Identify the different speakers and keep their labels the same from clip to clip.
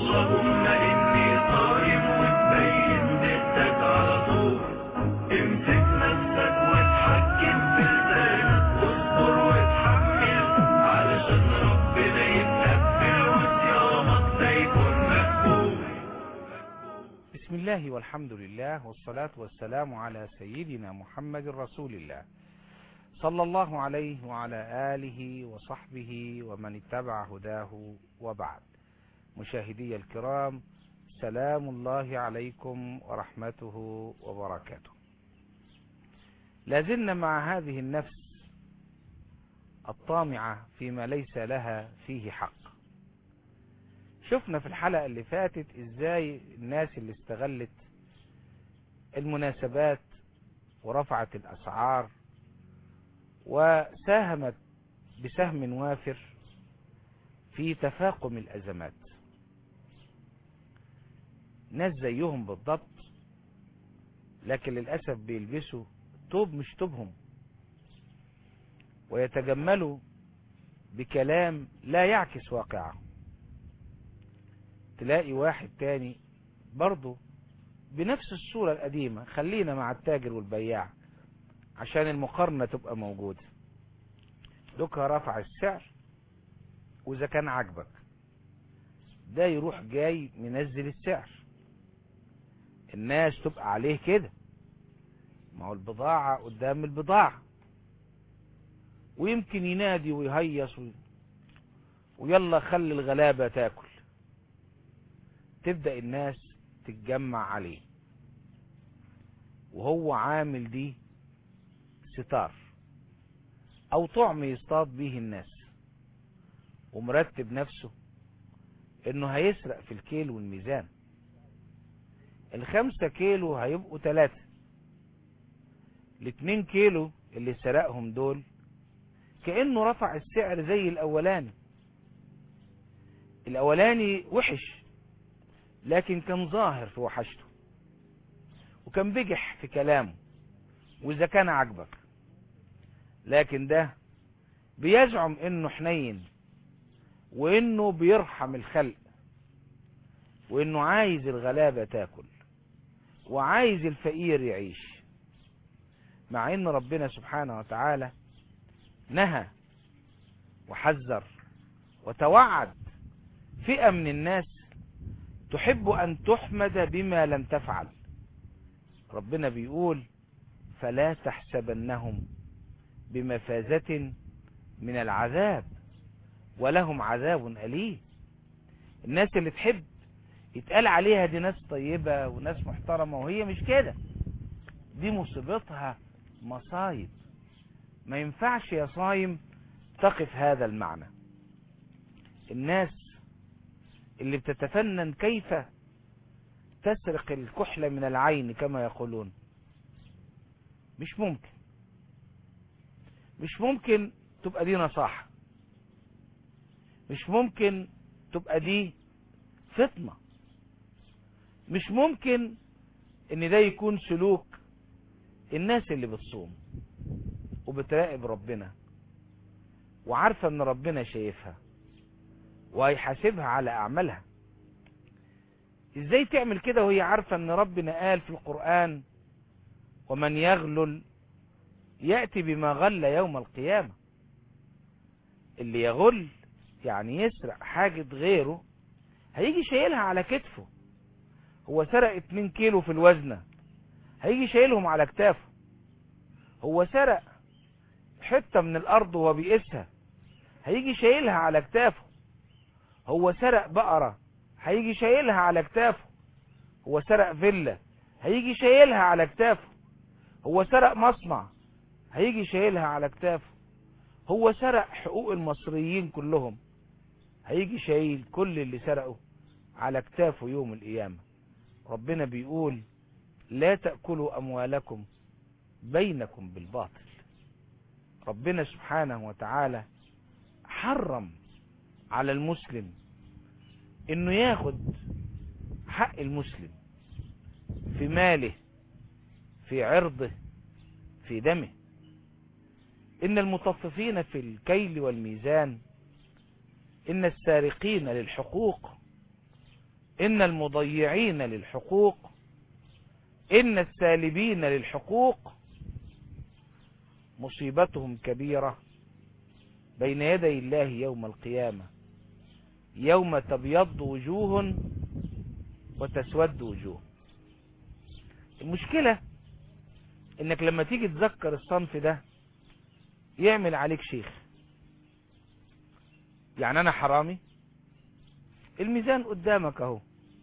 Speaker 1: اللهم إني صائم وتبين ضدك على طول امسك نفسك وتحكم في لسانك واصبر وتحمل علشان ربنا يتقبل وصيامك ده يكون مقبول
Speaker 2: بسم الله والحمد لله والصلاة والسلام على سيدنا محمد رسول الله صلى الله عليه وعلى آله وصحبه ومن اتبع هداه وبعد مشاهدي الكرام سلام الله عليكم ورحمته وبركاته لازلنا مع هذه النفس الطامعة فيما ليس لها فيه حق شفنا في الحلقة اللي فاتت ازاي الناس اللي استغلت المناسبات ورفعت الاسعار وساهمت بسهم وافر في تفاقم الازمات ناس زيهم بالضبط لكن للأسف بيلبسوا توب مش توبهم ويتجملوا بكلام لا يعكس واقعه تلاقي واحد تاني برضه بنفس الصورة القديمة خلينا مع التاجر والبياع عشان المقارنة تبقى موجودة دوكا رفع السعر وإذا كان عاجبك ده يروح جاي منزل السعر الناس تبقى عليه كده ما هو البضاعة قدام البضاعة ويمكن ينادي ويهيص وي... ويلا خلي الغلابة تاكل تبدأ الناس تتجمع عليه وهو عامل دي ستار او طعم يصطاد به الناس ومرتب نفسه انه هيسرق في الكيل والميزان الخمسة كيلو هيبقوا تلاتة الاتنين كيلو اللي سرقهم دول كأنه رفع السعر زي الاولاني الاولاني وحش لكن كان ظاهر في وحشته وكان بجح في كلامه واذا كان عجبك لكن ده بيزعم انه حنين وانه بيرحم الخلق وانه عايز الغلابة تاكل وعايز الفقير يعيش مع ان ربنا سبحانه وتعالى نهى وحذر وتوعد فئة من الناس تحب ان تحمد بما لم تفعل ربنا بيقول فلا تحسبنهم بمفازة من العذاب ولهم عذاب أليم الناس اللي تحب يتقال عليها دي ناس طيبة وناس محترمة وهي مش كده دي مصيبتها مصايب ما ينفعش يا صايم تقف هذا المعنى الناس اللي بتتفنن كيف تسرق الكحل من العين كما يقولون مش ممكن مش ممكن تبقى دي نصاحة مش ممكن تبقى دي فطنة مش ممكن ان ده يكون سلوك الناس اللي بتصوم وبتراقب ربنا وعارفة ان ربنا شايفها وهيحاسبها على اعمالها ازاي تعمل كده وهي عارفة ان ربنا قال في القرآن ومن يغلل يأتي بما غل يوم القيامة اللي يغل يعني يسرق حاجة غيره هيجي شايلها على كتفه هو سرق 2 كيلو في الوزنة هيجي شايلهم على كتافه هو سرق حتة من الأرض وهو بيقيسها هيجي شايلها على كتافه هو سرق بقرة هيجي شايلها على كتافه هو سرق فيلا هيجي شايلها على كتافه هو سرق مصنع هيجي شايلها على كتافه هو سرق حقوق المصريين كلهم هيجي شايل كل اللي سرقه على كتافه يوم القيامة ربنا بيقول لا تأكلوا أموالكم بينكم بالباطل ربنا سبحانه وتعالى حرم على المسلم انه ياخد حق المسلم في ماله في عرضه في دمه إن المطففين في الكيل والميزان إن السارقين للحقوق إن المضيعين للحقوق إن السالبين للحقوق مصيبتهم كبيرة بين يدي الله يوم القيامة يوم تبيض وجوه وتسود وجوه المشكلة انك لما تيجي تذكر الصنف ده يعمل عليك شيخ يعني انا حرامي الميزان قدامك اهو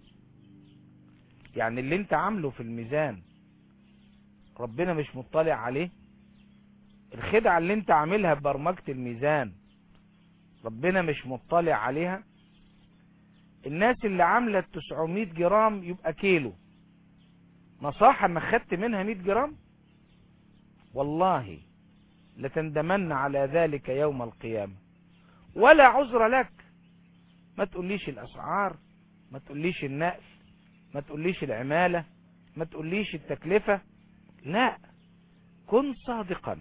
Speaker 2: يعني اللي انت عامله في الميزان ربنا مش مطلع عليه الخدعة اللي انت عاملها ببرمجة الميزان ربنا مش مطلع عليها الناس اللي عاملة 900 جرام يبقى كيلو نصاحة ما خدت منها 100 جرام والله لتندمن على ذلك يوم القيامة ولا عذر لك ما تقوليش الأسعار ما تقوليش النقل ما تقوليش العمالة ما تقوليش التكلفة لا كن صادقا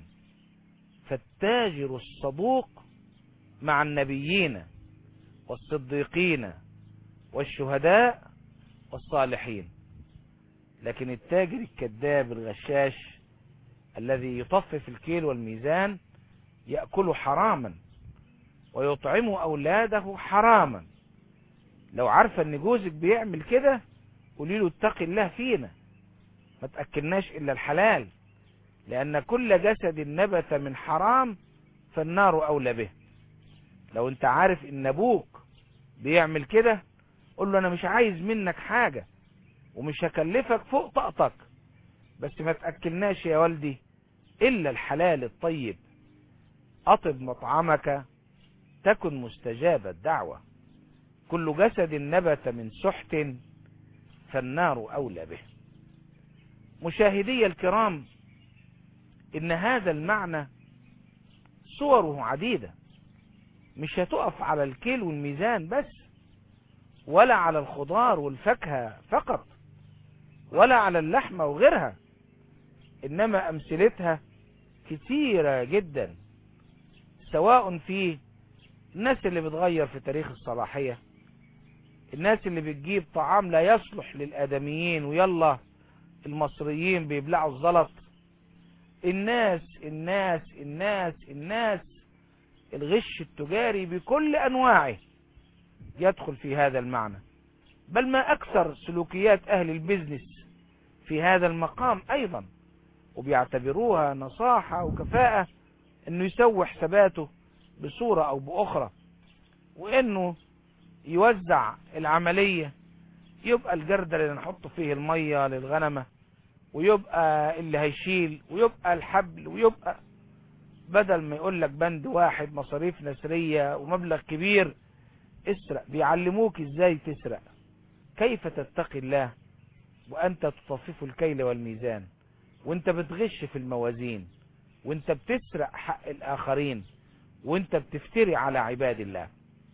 Speaker 2: فالتاجر الصدوق مع النبيين والصديقين والشهداء والصالحين لكن التاجر الكذاب الغشاش الذي يطفف الكيل والميزان يأكل حراما ويطعم أولاده حراما لو عارفة ان جوزك بيعمل كده قولي له اتق الله فينا ما تأكلناش إلا الحلال لأن كل جسد نبت من حرام فالنار أولى به لو انت عارف ان ابوك بيعمل كده قول له انا مش عايز منك حاجة ومش هكلفك فوق طاقتك بس ما تأكلناش يا والدي إلا الحلال الطيب أطب مطعمك تكن مستجاب الدعوة كل جسد نبت من سحت فالنار أولى به مشاهدي الكرام إن هذا المعنى صوره عديدة مش هتقف على الكيل والميزان بس ولا على الخضار والفاكهة فقط ولا على اللحمة وغيرها إنما أمثلتها كثيرة جدا سواء في الناس اللي بتغير في تاريخ الصلاحية الناس اللي بتجيب طعام لا يصلح للآدميين ويلا المصريين بيبلعوا الزلط الناس الناس الناس الناس الغش التجاري بكل أنواعه يدخل في هذا المعنى بل ما أكثر سلوكيات أهل البزنس في هذا المقام أيضا وبيعتبروها نصاحة وكفاءة انه يسوي حساباته بصورة او باخرى وانه يوزع العملية يبقى الجردل اللي نحط فيه المية للغنمة ويبقى اللي هيشيل ويبقى الحبل ويبقى بدل ما يقول لك بند واحد مصاريف نسرية ومبلغ كبير اسرق بيعلموك ازاي تسرق كيف تتقي الله وانت تطفف الكيل والميزان وانت بتغش في الموازين وانت بتسرق حق الاخرين وانت بتفتري على عباد الله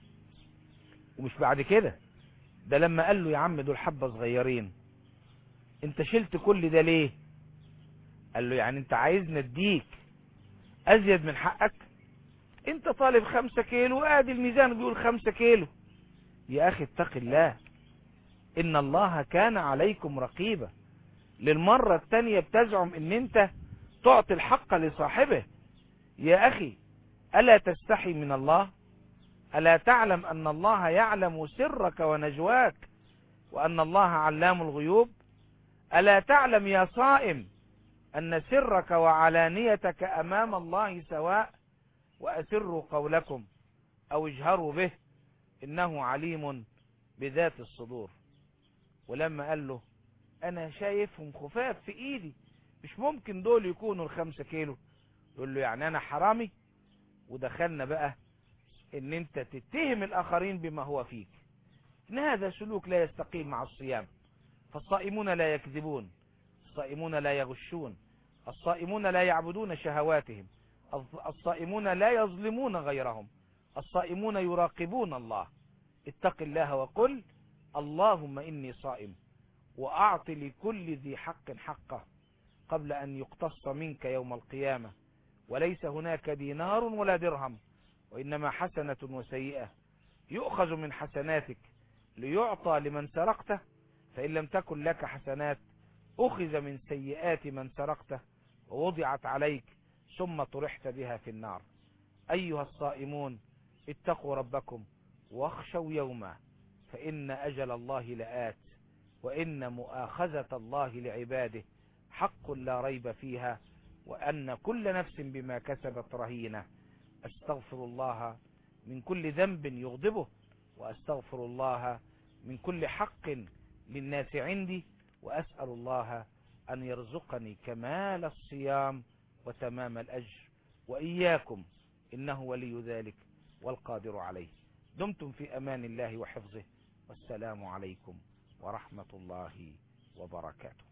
Speaker 2: ومش بعد كده ده لما قال له يا عم دول حبة صغيرين انت شلت كل ده ليه قال له يعني انت عايز نديك ازيد من حقك انت طالب خمسة كيلو وادي الميزان بيقول خمسة كيلو يا اخي اتق الله ان الله كان عليكم رقيبا للمرة التانية بتزعم ان انت تعطي الحق لصاحبه يا اخي الا تستحي من الله الا تعلم ان الله يعلم سرك ونجواك وان الله علام الغيوب الا تعلم يا صائم ان سرك وعلانيتك امام الله سواء واسروا قولكم او اجهروا به انه عليم بذات الصدور ولما قال له انا شايفهم خفاف في ايدي مش ممكن دول يكونوا الخمسة كيلو يقول له يعني انا حرامي ودخلنا بقى ان انت تتهم الاخرين بما هو فيك ان هذا سلوك لا يستقيم مع الصيام فالصائمون لا يكذبون الصائمون لا يغشون الصائمون لا يعبدون شهواتهم الصائمون لا يظلمون غيرهم الصائمون يراقبون الله اتق الله وقل اللهم إني صائم وأعط لكل ذي حق حقه قبل أن يقتص منك يوم القيامة وليس هناك دينار ولا درهم وإنما حسنة وسيئة يؤخذ من حسناتك ليعطى لمن سرقته فإن لم تكن لك حسنات أخذ من سيئات من سرقته ووضعت عليك ثم طرحت بها في النار أيها الصائمون اتقوا ربكم واخشوا يوما فإن أجل الله لآت وإن مؤاخذة الله لعباده حق لا ريب فيها وأن كل نفس بما كسبت رهينة أستغفر الله من كل ذنب يغضبه وأستغفر الله من كل حق للناس عندي وأسأل الله أن يرزقني كمال الصيام وتمام الأجر وإياكم إنه ولي ذلك والقادر عليه دمتم في أمان الله وحفظه والسلام عليكم ورحمة الله وبركاته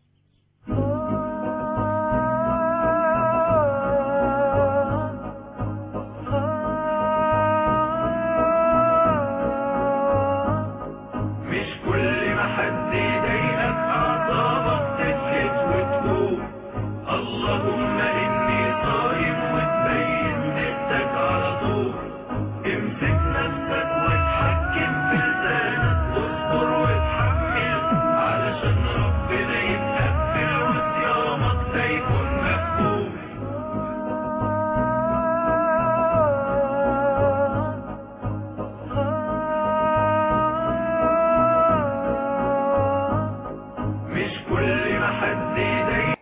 Speaker 1: مش كل ما حد يضايقك اعصابك تسكت وتقول اللهم اني صايم وتبين نفسك على طول امسك نفسك وتحكم في لسانك واصبر وتحمل علشان ربنا يبقى